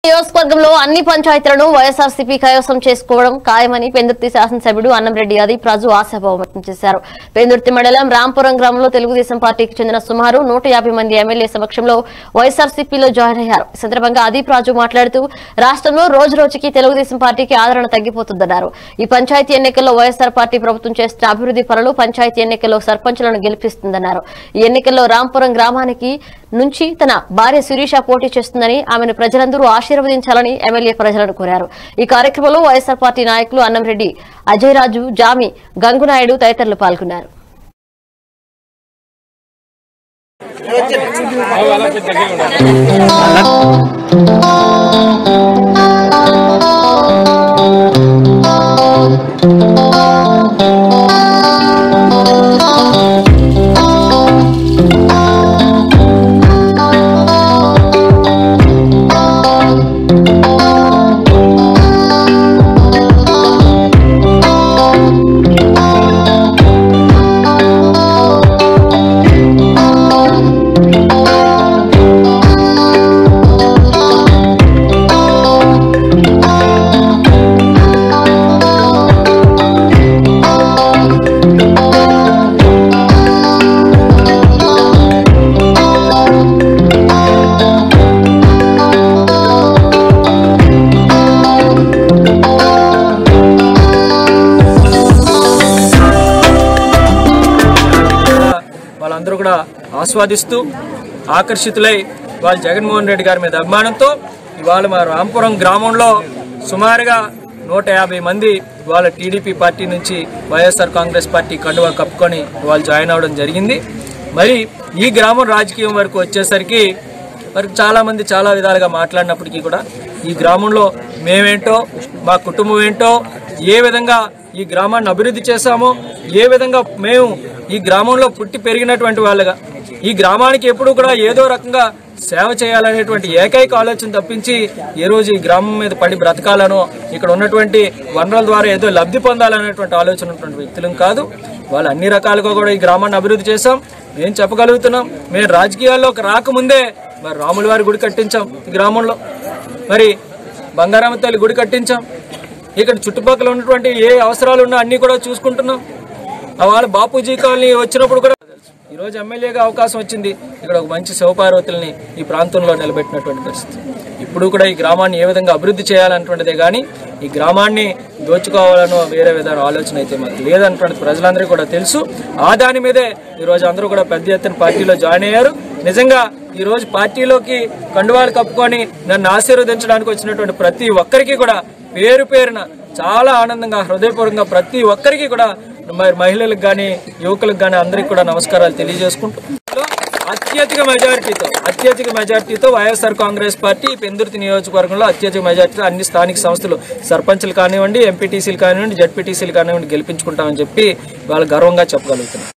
నియోజకవర్గంలో అన్ని పంచాయతీలను వైఎస్ఆర్సీపీ కైవసం చేసుకోవడం ఖాయమని పెందుర్తి శాసనసభ్యుడు అన్నంరెడ్డి అదీప్ రాజు ఆశాభావం వ్యక్తం చేశారు పెందుర్తి మండలం రాంపురం గ్రామంలో తెలుగుదేశం పార్టీకి చెందిన సుమారు నూట మంది ఎమ్మెల్యే సమక్షంలో వైఎస్ఆర్సీపీలో జాయిన్ అయ్యారు ఈ సందర్భంగా అదీప్ రాజు మాట్లాడుతూ రాష్ట్రంలో రోజు రోజుకి తెలుగుదేశం పార్టీకి ఆదరణ తగ్గిపోతుందన్నారు ఈ పంచాయతీ ఎన్నికల్లో వైఎస్ఆర్ పార్టీ ప్రభుత్వం చేస్తున్న అభివృద్ధి పనులు పంచాయతీ ఎన్నికల్లో సర్పంచులను గెలిపిస్తుందన్నారు ఈ ఎన్నికల్లో రాంపురం గ్రామానికి నుంచి తన భార్య శిరీష పోటీ చేస్తుందని ఆమెను ప్రజలందరూ ఆశీర్వదించాలని ఎమ్మెల్యే ప్రజలను కోరారు ఈ కార్యక్రమంలో వైఎస్ఆర్ పార్టీ నాయకులు అన్నంరెడ్డి అజయ్ రాజు జామి గంగునాయుడు తదితరులు పాల్గొన్నారు వాళ్ళందరూ కూడా ఆస్వాదిస్తూ ఆకర్షితులై వాళ్ళు జగన్మోహన్ రెడ్డి గారి మీద అభిమానంతో ఇవాళ మా రాంపురం గ్రామంలో సుమారుగా నూట యాభై మంది వాళ్ళ టీడీపీ పార్టీ నుంచి వైఎస్ఆర్ కాంగ్రెస్ పార్టీ కండువా కప్పుకొని వాళ్ళు జాయిన్ అవ్వడం జరిగింది మరి ఈ గ్రామం రాజకీయం వరకు వచ్చేసరికి మరి చాలా మంది చాలా విధాలుగా మాట్లాడినప్పటికీ కూడా ఈ గ్రామంలో మేమేంటో మా కుటుంబం ఏంటో ఏ విధంగా ఈ గ్రామాన్ని అభివృద్ధి చేశామో ఏ విధంగా మేము ఈ గ్రామంలో పుట్టి పెరిగినటువంటి వాళ్ళగా ఈ గ్రామానికి ఎప్పుడు కూడా ఏదో రకంగా సేవ చేయాలనేటువంటి ఏకైక ఆలోచన తప్పించి ఏ రోజు ఈ గ్రామం మీద పడి బ్రతకాలనో ఇక్కడ ఉన్నటువంటి వనరుల ద్వారా ఏదో లబ్ధి పొందాలనేటువంటి ఆలోచన ఉన్నటువంటి వ్యక్తులం కాదు వాళ్ళు అన్ని రకాలుగా కూడా ఈ గ్రామాన్ని అభివృద్ధి చేశాం మేము చెప్పగలుగుతున్నాం మేము రాజకీయాల్లోకి రాకముందే మరి రాముల వారి గుడి కట్టించాం ఈ గ్రామంలో మరి బంగారామ తల్లి గుడి కట్టించాం ఇక్కడ చుట్టుపక్కల ఉన్నటువంటి ఏ అవసరాలు ఉన్నా అన్ని కూడా చూసుకుంటున్నాం ఆ వాళ్ళ బాపూజీ కాలనీ వచ్చినప్పుడు కూడా ఈ రోజు ఎమ్మెల్యేగా అవకాశం వచ్చింది ఇక్కడ ఒక మంచి శివపార్వతుల్ని ఈ ప్రాంతంలో నిలబెట్టినటువంటి పరిస్థితి ఇప్పుడు కూడా ఈ గ్రామాన్ని ఏ విధంగా అభివృద్ధి చేయాలన్నటువంటిదే కానీ ఈ గ్రామాన్ని దోచుకోవాలనో వేరే విధాన ఆలోచన అయితే మాకు లేదన్నటువంటి ప్రజలందరికీ కూడా తెలుసు ఆ దాని మీదే ఈ రోజు అందరూ కూడా పెద్ద ఎత్తున పార్టీలో జాయిన్ అయ్యారు నిజంగా ఈ రోజు పార్టీలోకి కండువాలు కప్పుకొని నన్ను ఆశీర్వదించడానికి వచ్చినటువంటి ప్రతి ఒక్కరికి కూడా పేరు పేరున చాలా ఆనందంగా హృదయపూర్వకంగా ప్రతి ఒక్కరికి కూడా మరి మహిళలకు కానీ యువకులకు కానీ అందరికి కూడా నమస్కారాలు తెలియజేసుకుంటూ అత్యధిక మెజారిటీతో అత్యధిక మెజారిటీతో వైఎస్ఆర్ కాంగ్రెస్ పార్టీ పెందుర్తి నియోజకవర్గంలో అత్యధిక మెజారిటీతో అన్ని స్థానిక సంస్థలు సర్పంచ్లు కానివ్వండి ఎంపీటీసీలు కానివ్వండి జడ్పీటీసీలు కానివ్వండి గెలిపించుకుంటామని చెప్పి వాళ్ళు గర్వంగా చెప్పగలుగుతున్నారు